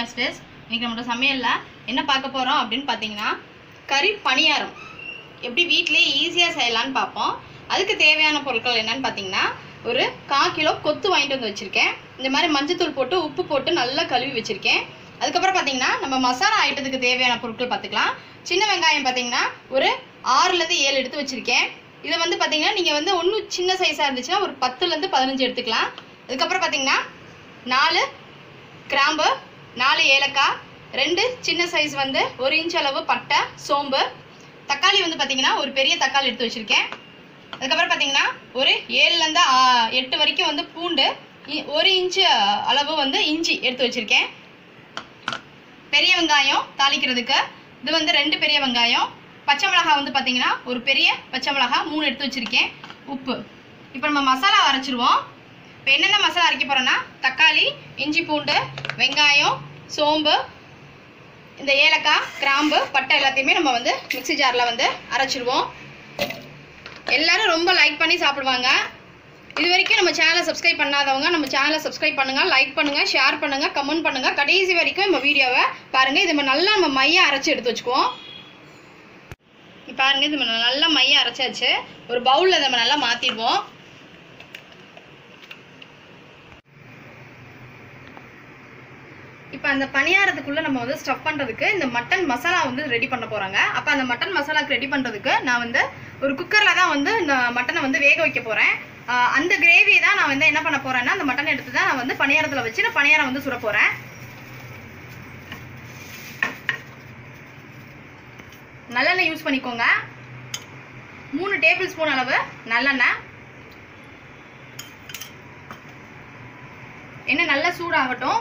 stay இன்னைக்கு நம்மளோட சமையலில் என்ன பார்க்க போகிறோம் அப்படின்னு பார்த்தீங்கன்னா கறி பணியாரம் எப்படி வீட்டிலேயே ஈஸியாக செய்யலான்னு பார்ப்போம் அதுக்கு தேவையான பொருட்கள் என்னன்னு பார்த்தீங்கன்னா ஒரு கால் கிலோ கொத்து வாங்கிட்டு வந்து வச்சுருக்கேன் இந்த மாதிரி மஞ்சத்தூள் போட்டு உப்பு போட்டு நல்லா கழுவி வச்சுருக்கேன் அதுக்கப்புறம் பார்த்தீங்கன்னா நம்ம மசாலா ஐட்டத்துக்கு தேவையான பொருட்கள் பார்த்துக்கலாம் சின்ன வெங்காயம் பார்த்தீங்கன்னா ஒரு ஆறுலேருந்து ஏழு எடுத்து வச்சுருக்கேன் இதை வந்து பார்த்தீங்கன்னா நீங்கள் வந்து ஒன்றும் சின்ன சைஸாக இருந்துச்சுன்னா ஒரு பத்துலேருந்து பதினஞ்சு எடுத்துக்கலாம் அதுக்கப்புறம் பார்த்தீங்கன்னா நாலு கிராம்பு நாலு ஏலக்காய் ரெண்டு சின்ன சைஸ் வந்து ஒரு இன்ச் அளவு பட்டை சோம்பு தக்காளி வந்து பார்த்தீங்கன்னா ஒரு பெரிய தக்காளி எடுத்து வச்சுருக்கேன் அதுக்கப்புறம் பார்த்தீங்கன்னா ஒரு ஏழுலேருந்து எட்டு வரைக்கும் வந்து பூண்டு இ- ஒரு இன்ச்சு அளவு வந்து இஞ்சி எடுத்து வச்சுருக்கேன் பெரிய வெங்காயம் தாளிக்கிறதுக்கு இது வந்து ரெண்டு பெரிய வெங்காயம் பச்சை மிளகாய் வந்து பார்த்தீங்கன்னா ஒரு பெரிய பச்சை மிளகாய் மூணு எடுத்து வச்சுருக்கேன் உப்பு இப்போ நம்ம மசாலா அரைச்சிருவோம் இப்போ என்னென்ன மசாலா அரைக்க போகிறோன்னா தக்காளி இஞ்சி பூண்டு வெங்காயம் சோம்பு இந்த ஏலக்காய் கிராம்பு பட்டை எல்லாத்தையுமே நம்ம வந்து மிக்ஸி ஜாரில் வந்து அரைச்சிருவோம் எல்லாரும் ரொம்ப லைக் பண்ணி சாப்பிடுவாங்க இது வரைக்கும் நம்ம சேனலை சப்ஸ்கிரைப் பண்ணாதவங்க நம்ம சேனலை சப்ஸ்கிரைப் பண்ணுங்க லைக் பண்ணுங்க ஷேர் பண்ணுங்க கமெண்ட் பண்ணுங்க கடைசி வரைக்கும் நம்ம வீடியோவை பாருங்க இது நம்ம நல்லா நம்ம மைய அரைச்சி எடுத்து வச்சுக்குவோம் இப்போ பாருங்க இது நம்ம நல்லா மைய அரைச்சாச்சு ஒரு பவுலில் நம்ம நல்லா மாற்றிடுவோம் இப்போ அந்த பணியாரத்துக்குள்ளே நம்ம வந்து ஸ்டஃப் பண்ணுறதுக்கு இந்த மட்டன் மசாலா வந்து ரெடி பண்ண போகிறாங்க அப்போ அந்த மட்டன் மசாலாக்கு ரெடி பண்ணுறதுக்கு நான் வந்து ஒரு குக்கரில் தான் வந்து இந்த மட்டனை வந்து வேக வைக்க போகிறேன் அந்த கிரேவி தான் நான் வந்து என்ன பண்ண போகிறேன்னா அந்த மட்டன் எடுத்து தான் நான் வந்து பணியாரத்தில் வச்சு நான் பணியாரம் வந்து சுட போகிறேன் நல்லெண்ணெய் யூஸ் பண்ணிக்கோங்க மூணு டேபிள் ஸ்பூன் அளவு நல்லெண்ணெய் எண்ணெய் நல்லா சூடாகட்டும்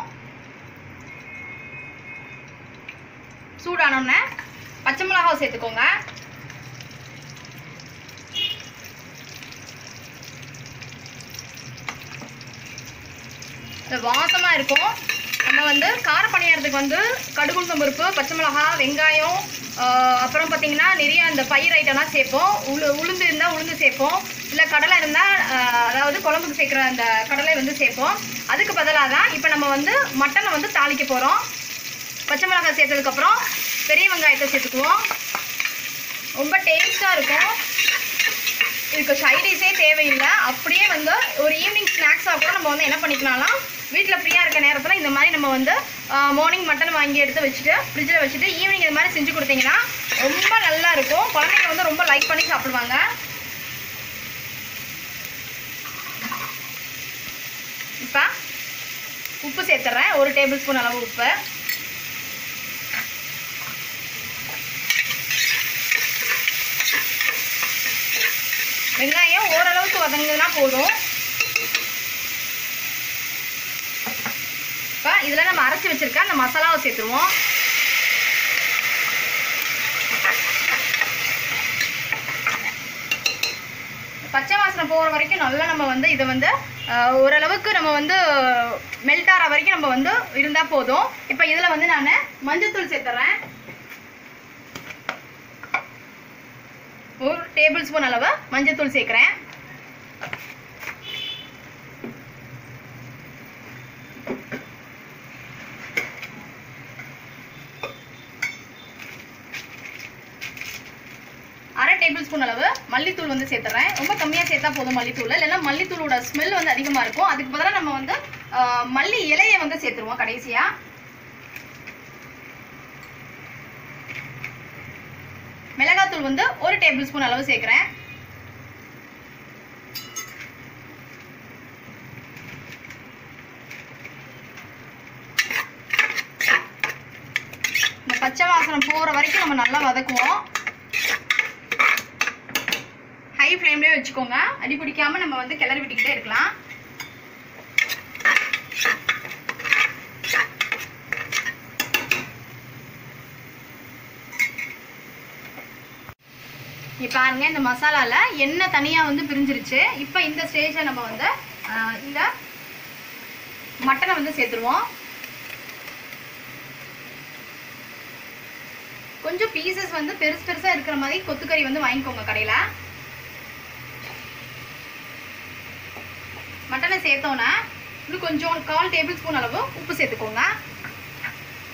சூடானோடனே பச்சை மிளகாவை சேர்த்துக்கோங்க இது வாசமா இருக்கும் நம்ம வந்து கார பணியாரத்துக்கு வந்து கடுகுளுத்தம் பருப்பு பச்சை மிளகாய் வெங்காயம் ஆஹ் அப்புறம் பார்த்தீங்கன்னா நிறைய அந்த பயிர் ஐட்டம்லாம் சேர்ப்போம் உளு உளுந்து இருந்தால் உளுந்து சேர்ப்போம் இல்லை கடலை இருந்தால் அதாவது குழம்புக்கு சேர்க்குற அந்த கடலை வந்து சேர்ப்போம் அதுக்கு பதிலாக தான் இப்போ நம்ம வந்து மட்டனை வந்து தாளிக்க போகிறோம் பச்சை மிளகாய் சேர்த்ததுக்கப்புறம் பெரிய வெங்காயத்தை சேர்த்துக்குவோம் ரொம்ப டேஸ்ட்டாக இருக்கும் இதுக்கு சைடிஸே தேவையில்லை அப்படியே வந்து ஒரு ஈவினிங் ஸ்நாக்ஸாக கூட நம்ம வந்து என்ன பண்ணிக்கலாம்னா வீட்டில் ஃப்ரீயாக இருக்க நேரத்தில் இந்த மாதிரி நம்ம வந்து மார்னிங் மட்டன் வாங்கி எடுத்து வச்சுட்டு ஃப்ரிட்ஜில் வச்சுட்டு ஈவினிங் இது மாதிரி செஞ்சு கொடுத்தீங்கன்னா ரொம்ப நல்லா இருக்கும் குழந்தைங்க வந்து ரொம்ப லைக் பண்ணி சாப்பிடுவாங்க இப்போ உப்பு சேர்த்துறேன் ஒரு டேபிள் ஸ்பூன் அளவு உப்பு வெங்காயம் ஓரளவுக்கு வதங்குனா போதும் இப்போ இதில் நம்ம அரைச்சி வச்சிருக்க அந்த மசாலாவை சேர்த்துருவோம் பச்சை வாசனை போகிற வரைக்கும் நல்லா நம்ம வந்து இதை வந்து அஹ், ஓரளவுக்கு நம்ம வந்து மெல்ட் ஆகிற வரைக்கும் நம்ம வந்து இருந்தால் போதும் இப்போ இதில் வந்து நான் மஞ்சத்தூள் சேர்த்துறேன் ஒரு டேபிள் ஸ்பூன் அளவு மஞ்சத்தூள் சேர்க்குறேன் அரை டேபிள் ஸ்பூன் அளவு மல்லித்தூள் வந்து சேர்த்துறேன் ரொம்ப கம்மியாக சேர்த்தா போதும் மல்லித்தூள் இல்லைன்னா மல்லித்தூளோட ஸ்மெல் வந்து அதிகமாக இருக்கும் அதுக்கு பதிலாக நம்ம வந்து ஆஹ், மல்லி இலையை வந்து சேர்த்துருவோம் கடைசியாக மிளகாத்தூள் வந்து ஒரு டேபிள் ஸ்பூன் அளவு சேர்க்குறேன் இந்த பச்சை வாசனை போகிற வரைக்கும் நம்ம நல்லா வதக்குவோம் ஹை ஃப்ளேம்லேயே வச்சுக்கோங்க அடி பிடிக்காம நம்ம வந்து கிளறி விட்டுக்கிட்டே இருக்கலாம் இப்போ பாருங்க இந்த மசாலால எண்ணெய் தனியாக வந்து பிரிஞ்சிருச்சு இப்போ இந்த ஸ்டேஜில் நம்ம வந்து ஆஹ், இந்த மட்டனை வந்து சேர்த்துருவோம் கொஞ்சம் பீசஸ் வந்து பெருசு பெருசாக இருக்கிற மாதிரி கொத்துக்கறி வந்து வாங்கிக்கோங்க கடையில் மட்டனை சேர்த்தோன்னே இன்னும் கொஞ்சம் கால் டேபிள் ஸ்பூன் அளவு உப்பு சேர்த்துக்கோங்க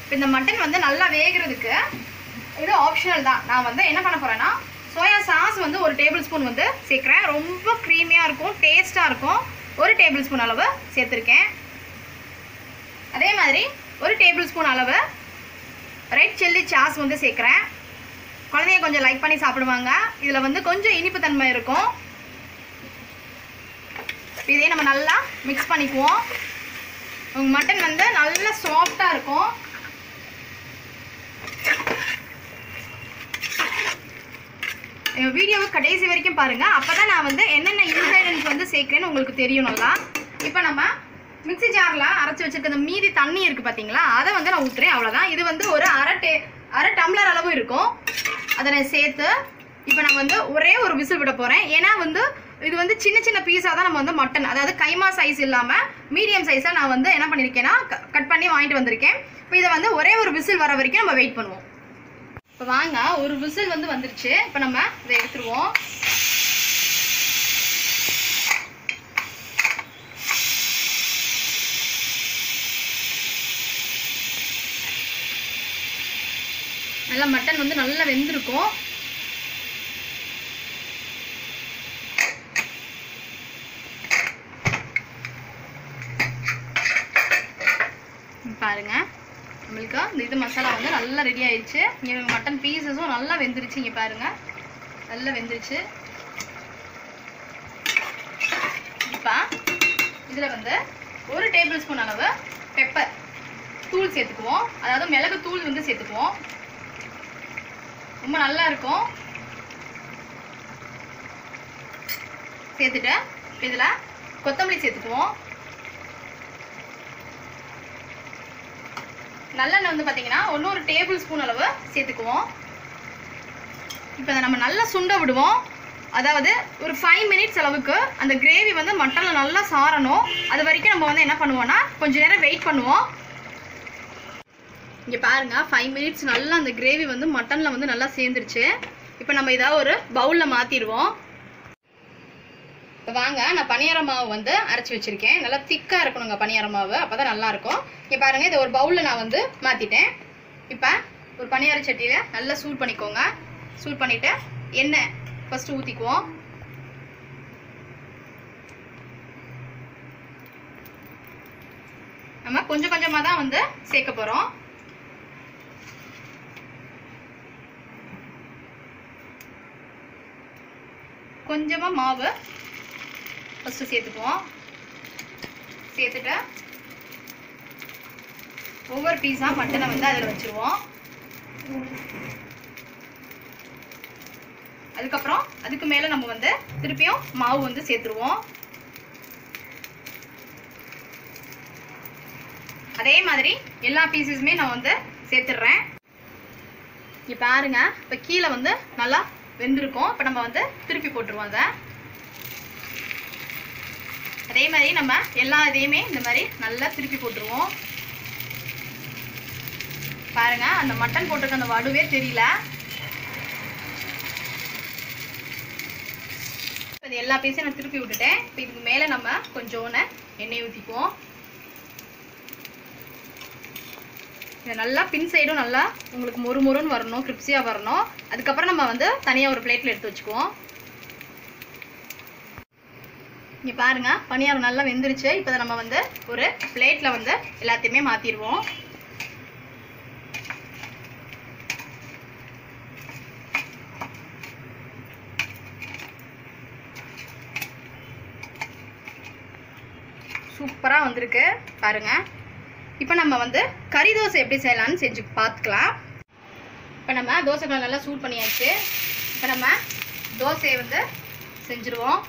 இப்போ இந்த மட்டன் வந்து நல்லா வேகிறதுக்கு இது ஆப்ஷனல் தான் நான் வந்து என்ன பண்ண போகிறேன்னா சோயா சாஸ் வந்து ஒரு டேபிள் ஸ்பூன் வந்து சேர்க்குறேன் ரொம்ப க்ரீமியாக இருக்கும் டேஸ்ட்டாக இருக்கும் ஒரு டேபிள் ஸ்பூன் அளவு சேர்த்துருக்கேன் அதே மாதிரி ஒரு டேபிள் ஸ்பூன் அளவு ரெட் சில்லி சாஸ் வந்து சேர்க்குறேன் குழந்தைங்க கொஞ்சம் லைக் பண்ணி சாப்பிடுவாங்க இதில் வந்து கொஞ்சம் இனிப்பு தன்மை இருக்கும் இதே நம்ம நல்லா மிக்ஸ் பண்ணிக்குவோம் உங்கள் மட்டன் வந்து நல்லா சாஃப்டாக இருக்கும் எங்கள் வீடியோவை கடைசி வரைக்கும் பாருங்கள் அப்போ தான் நான் வந்து என்னென்ன இன்க்ரைடியன்ஸ் வந்து சேர்க்குறேன்னு உங்களுக்கு தெரியும் நல்லா இப்போ நம்ம மிக்ஸி ஜாரில் அரைச்சி வச்சிருக்க இந்த மீதி தண்ணி இருக்குது பார்த்தீங்களா அதை வந்து நான் ஊற்றுறேன் அவ்வளோதான் இது வந்து ஒரு அரை டே அரை டம்ளர் அளவு இருக்கும் அதை நான் சேர்த்து இப்போ நான் வந்து ஒரே ஒரு விசில் விட போகிறேன் ஏன்னா வந்து இது வந்து சின்ன சின்ன பீஸாக தான் நம்ம வந்து மட்டன் அதாவது கைமா சைஸ் இல்லாமல் மீடியம் சைஸாக நான் வந்து என்ன பண்ணியிருக்கேன்னா கட் பண்ணி வாங்கிட்டு வந்திருக்கேன் இப்போ இதை வந்து ஒரே ஒரு விசில் வர வரைக்கும் நம்ம வெயிட் பண்ணுவோம் இப்போ வாங்க ஒரு விசில் வந்து வந்துருச்சு இப்போ நம்ம இதை எடுத்துருவோம் நல்லா மட்டன் வந்து நல்லா வெந்திருக்கும் பாருங்க நம்மளுக்கு இந்த இது மசாலா வந்து நல்லா ரெடி ஆயிடுச்சு இங்கே மட்டன் பீசஸும் நல்லா வெந்துருச்சு இங்கே பாருங்க நல்லா வெந்துருச்சு இப்போ இதில் வந்து ஒரு டேபிள் ஸ்பூன் அளவு பெப்பர் தூள் சேர்த்துக்குவோம் அதாவது மிளகு தூள் வந்து சேர்த்துக்குவோம் ரொம்ப நல்லா இருக்கும் சேர்த்துட்டு இதில் கொத்தமல்லி சேர்த்துக்குவோம் நல்லெண்ணெய் வந்து பார்த்தீங்கன்னா ஒன்று ஒரு டேபிள் ஸ்பூன் அளவு சேர்த்துக்குவோம் இப்போ இதை நம்ம நல்லா சுண்ட விடுவோம் அதாவது ஒரு ஃபைவ் மினிட்ஸ் அளவுக்கு அந்த கிரேவி வந்து மட்டனில் நல்லா சாரணும் அது வரைக்கும் நம்ம வந்து என்ன பண்ணுவோம்னா கொஞ்ச நேரம் வெயிட் பண்ணுவோம் இங்கே பாருங்க ஃபைவ் மினிட்ஸ் நல்லா அந்த கிரேவி வந்து மட்டனில் வந்து நல்லா சேர்ந்துருச்சு இப்போ நம்ம இதாக ஒரு பவுலில் மாற்றிடுவோம் இப்போ வாங்க நான் பணியார மாவு வந்து அரைச்சி வச்சிருக்கேன் நல்லா திக்காக இருக்கணுங்க பணியார மாவு அப்போ தான் நல்லாயிருக்கும் இங்கே பாருங்கள் இதை ஒரு பவுலில் நான் வந்து மாற்றிட்டேன் இப்போ ஒரு பணியார சட்டியில் நல்லா சூட் பண்ணிக்கோங்க சூட் பண்ணிவிட்டு எண்ணெய் ஃபஸ்ட்டு ஊற்றிக்குவோம் நம்ம கொஞ்சம் கொஞ்சமாக தான் வந்து சேர்க்க போகிறோம் கொஞ்சமாக மாவு ஃபஸ்ட்டு சேர்த்துக்குவோம் சேர்த்துட்டு ஒவ்வொரு பீஸாக மட்டனை வந்து அதில் வச்சுருவோம் அதுக்கப்புறம் அதுக்கு மேலே நம்ம வந்து திருப்பியும் மாவு வந்து சேர்த்துருவோம் அதே மாதிரி எல்லா பீசஸுமே நான் வந்து சேர்த்துடுறேன் இங்கே பாருங்க இப்போ கீழே வந்து நல்லா வெந்திருக்கும் இப்போ நம்ம வந்து திருப்பி போட்டுருவோம் அதை அதே மாதிரி நம்ம எல்லா இதையுமே இந்த மாதிரி நல்லா திருப்பி போட்டுருவோம் பாருங்க அந்த மட்டன் போட்டிருக்க அந்த வடுவே தெரியல இது எல்லா பீஸையும் நான் திருப்பி விட்டுட்டேன் இப்போ இதுக்கு மேலே நம்ம கொஞ்சோன்னு எண்ணெய் ஊற்றிக்குவோம் இது நல்லா பின் சைடும் நல்லா உங்களுக்கு மொறு மொறுன்னு வரணும் கிரிப்ஸியாக வரணும் அதுக்கப்புறம் நம்ம வந்து தனியாக ஒரு பிளேட்டில் எடுத்து வச்சுக்குவோம் இங்கே பாருங்க பனியாரம் நல்லா வெந்துருச்சு இப்போ நம்ம வந்து ஒரு பிளேட்டில் வந்து எல்லாத்தையுமே மாற்றிடுவோம் சூப்பராக வந்திருக்கு பாருங்க இப்போ நம்ம வந்து கறி தோசை எப்படி செய்யலாம்னு செஞ்சு பார்த்துக்கலாம் இப்போ நம்ம தோசைகளை நல்லா சூட் பண்ணியாச்சு இப்போ நம்ம தோசையை வந்து செஞ்சுருவோம்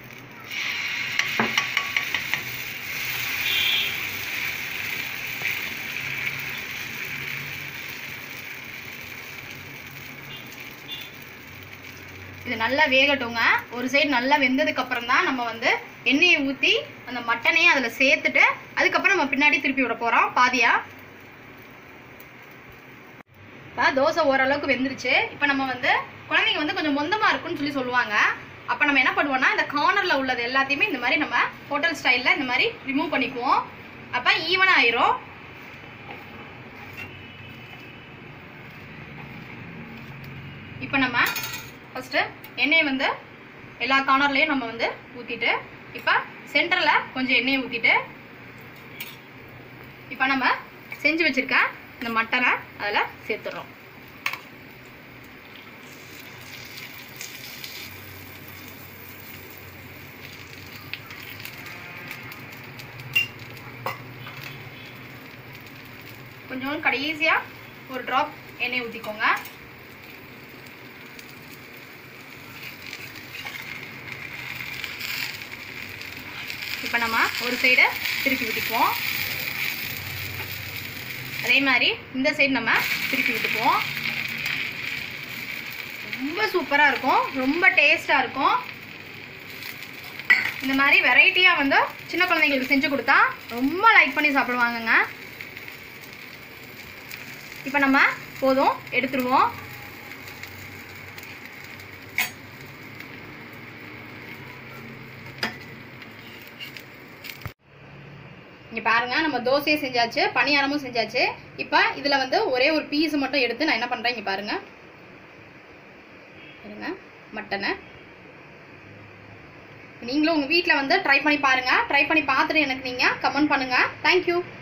இது நல்லா வேகட்டுங்க ஒரு சைடு நல்லா வெந்ததுக்கு அப்புறம் தான் நம்ம வந்து எண்ணெயை ஊற்றி அந்த மட்டனையும் அதில் சேர்த்துட்டு அதுக்கப்புறம் நம்ம பின்னாடி திருப்பி விட போகிறோம் பாதியா இப்போ தோசை ஓரளவுக்கு வெந்துருச்சு இப்போ நம்ம வந்து குழந்தைங்க வந்து கொஞ்சம் மொந்தமாக இருக்குன்னு சொல்லி சொல்லுவாங்க அப்போ நம்ம என்ன பண்ணுவோம்னா இந்த கார்னரில் உள்ளது எல்லாத்தையுமே இந்த மாதிரி நம்ம ஹோட்டல் ஸ்டைலில் இந்த மாதிரி ரிமூவ் பண்ணிக்குவோம் அப்போ ஈவனாக ஆயிரும் இப்போ நம்ம ஃபஸ்ட்டு எண்ணெயை வந்து எல்லா கார்னர்லேயும் நம்ம வந்து ஊற்றிட்டு இப்போ சென்டரில் கொஞ்சம் எண்ணெயை ஊற்றிட்டு இப்போ நம்ம செஞ்சு வச்சுருக்க இந்த மட்டனை அதில் சேர்த்துடுறோம் கொஞ்சம் கடைசியாக ஒரு ட்ராப் எண்ணெய் ஊற்றிக்கோங்க இப்போ நம்ம ஒரு சைடை திருப்பி விட்டுக்குவோம் அதே மாதிரி இந்த சைடு நம்ம திருப்பி விட்டுக்குவோம் ரொம்ப சூப்பராக இருக்கும் ரொம்ப டேஸ்ட்டாக இருக்கும் இந்த மாதிரி வெரைட்டியாக வந்து சின்ன குழந்தைங்களுக்கு செஞ்சு கொடுத்தா ரொம்ப லைக் பண்ணி சாப்பிடுவாங்கங்க இப்போ நம்ம போதும் எடுத்துருவோம் இங்கே பாருங்க நம்ம தோசையை செஞ்சாச்சு பணியாரமும் செஞ்சாச்சு இப்போ இதில் வந்து ஒரே ஒரு பீஸ் மட்டும் எடுத்து நான் என்ன பண்ணுறேன் இங்கே பாருங்க பாருங்க மட்டனை நீங்களும் உங்கள் வீட்டில் வந்து ட்ரை பண்ணி பாருங்கள் ட்ரை பண்ணி பார்த்துட்டு எனக்கு நீங்கள் கமெண்ட் பண்ணுங்கள் தேங்க்யூ